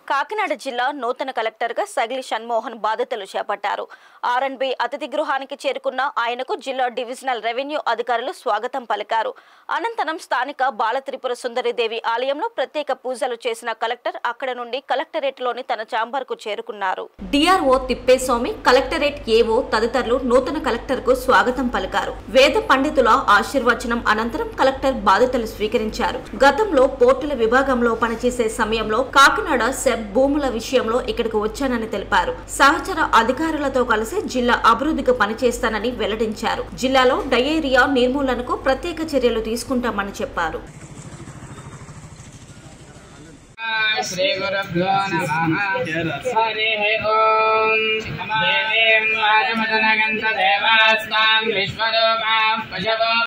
కాకినాడ జిల్లా నూతన కలెక్టర్గా సగిలి షణ్మోహన్ బాధ్యతలు చేపట్టారు ఆర్ఎండ్బి అతిథి గృహానికి చేరుకున్న ఆయనకు జిల్లా డివిజనల్ రెవెన్యూ అధికారులు స్వాగతం పలికారు అనంతరం స్థానిక బాలత్రిపుర సుందరిదేవి ఆలయంలో ప్రత్యేక పూజలు చేసిన కలెక్టర్ అక్కడ నుండి కలెక్టరేట్లోని తన ఛాంబర్కు చేరుకున్నారు డిఆర్ఓ తిప్పేస్వామి కలెక్టరేట్ ఏవో తదితరులు నూతన కలెక్టర్కు స్వాగతం పలికారు వేద పండితుల ఆశీర్వచనం అనంతరం కలెక్టర్ బాధ్యతలు స్వీకరించారు గతంలో పోర్టుల విభాగంలో పనిచేసే సమయంలో కాకినాడ సెబ్ భూముల విషయంలో ఇక్కడికి వచ్చానని తెలిపారు సహచర అధికారులతో కలిసి జిల్లా అభివృద్ధికి పనిచేస్తానని వెల్లడించారు జిల్లాలో డయేరియా నిర్మూలనకు ప్రత్యేక చర్యలు తీసుకుంటామని చెప్పారు శ్రీ గురుభ్యో నమః హరి ఓం దేవీం వాచమదనగంత దేవాస్తాం విశ్వరూపాం పశవో